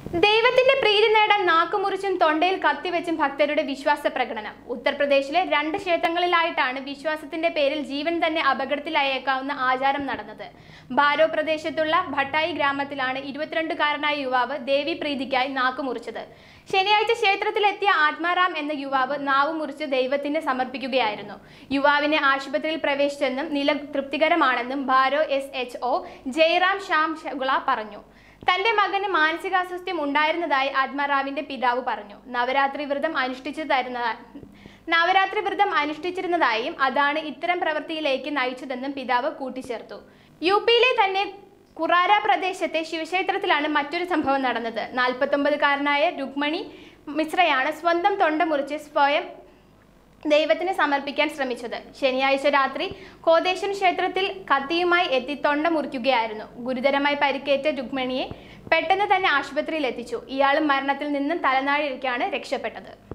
ദൈവത്തിന്റെ പ്രീതി നേടാൻ നാക്കുമുറിച്ചും തൊണ്ടയിൽ കത്തിവെച്ചും ഭക്തരുടെ വിശ്വാസ പ്രകടനം ഉത്തർപ്രദേശിലെ രണ്ട് ക്ഷേത്രങ്ങളിലായിട്ടാണ് വിശ്വാസത്തിന്റെ പേരിൽ ജീവൻ തന്നെ അപകടത്തിലായേക്കാവുന്ന ആചാരം നടന്നത് ബാരോ പ്രദേശത്തുള്ള ഭട്ടായി ഗ്രാമത്തിലാണ് ഇരുപത്തിരണ്ടുകാരനായ യുവാവ് ദേവി പ്രീതിക്കായി നാക്കുമുറിച്ചത് ശനിയാഴ്ച ക്ഷേത്രത്തിലെത്തിയ ആത്മാറാം എന്ന യുവാവ് നാവ് മുറിച്ച് ദൈവത്തിന് സമർപ്പിക്കുകയായിരുന്നു യുവാവിനെ ആശുപത്രിയിൽ പ്രവേശിച്ചെന്നും നില തൃപ്തികരമാണെന്നും Baro S H O Jayaram Shyam Shukla പറഞ്ഞു തന്റെ മകന് മാനസികാസ്വാസ്ഥ്യം ഉണ്ടായിരുന്നതായി ആത്മാറാവിന്റെ പിതാവ് പറഞ്ഞു നവരാത്രി വ്രതം അനുഷ്ഠിച്ചതായിരുന്ന നവരാത്രി വ്രതം അനുഷ്ഠിച്ചിരുന്നതായും അതാണ് ഇത്തരം പ്രവൃത്തിയിലേക്ക് നയിച്ചതെന്നും പിതാവ് കൂട്ടിച്ചേർത്തു യു പിയിലെ തന്നെ കുറാര പ്രദേശത്തെ ശിവക്ഷേത്രത്തിലാണ് മറ്റൊരു സംഭവം നടന്നത് നാൽപ്പത്തൊമ്പതുകാരനായ രുക്മണി മിശ്രയാണ് സ്വന്തം തൊണ്ട മുറിച്ച് സ്വയം ദൈവത്തിന് സമർപ്പിക്കാൻ ശ്രമിച്ചത് ശനിയാഴ്ച രാത്രി കോതേശ്വൻ ക്ഷേത്രത്തിൽ കത്തിയുമായി എത്തി തൊണ്ട മുറിക്കുകയായിരുന്നു ഗുരുതരമായി പരിക്കേറ്റ രുക്മിണിയെ പെട്ടെന്ന് തന്നെ ആശുപത്രിയിൽ എത്തിച്ചു ഇയാളും മരണത്തിൽ നിന്നും തലനാഴിലേക്കാണ് രക്ഷപ്പെട്ടത്